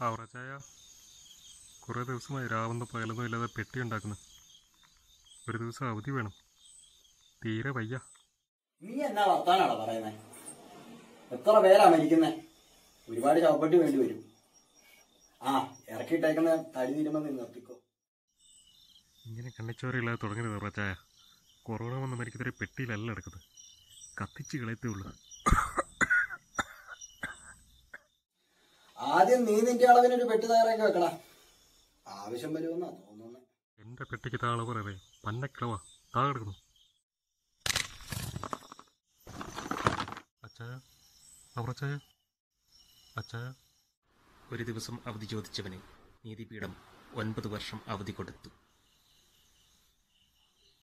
അവറച്ചായ കുറേ ദിവസമായി രാവെന്നോ പകലൊന്നും ഇല്ലാതെ പെട്ടി ഉണ്ടാക്കുന്നു ഒരു ദിവസം അവധി വേണം തീരെ വയ്യ നീ എന്നാ വർത്താനാണോ പറയുന്നേ എത്ര പേരാ മരിക്കുന്നേ ഒരുപാട് ചവപ്പെട്ടി വേണ്ടി വരും ആ ഇറക്കിയിട്ടേക്കുന്ന തടി തീരുമ്പോ നീ നിർത്തിക്കോ ഇങ്ങനെ കണ്ണിച്ചോരയില്ലാതെ തുടങ്ങരുത് അവറച്ചായ കൊറോണ വന്ന് മരിക്കുന്നൊരു പെട്ടിയിലല്ല എടുക്കുന്നത് കത്തിച്ച് കളയത്തേ ഉള്ളൂ ആദ്യം നീ നിന്റെ അളവിനൊരു പെട്ടി തയ്യാറാക്കി വെക്കടാ ആവശ്യം വരുമെന്നാ തോന്നുന്നത് എൻ്റെ പെട്ടിക്ക് താളെ പറയേ പന്നക്കിളവാ താഴെ കിടക്കുന്നു അച്ചായ അവറച്ചായ അച്ചായ ഒരു ദിവസം അവധി ചോദിച്ചവന് നീതിപീഠം ഒൻപത് വർഷം അവധി കൊടുത്തു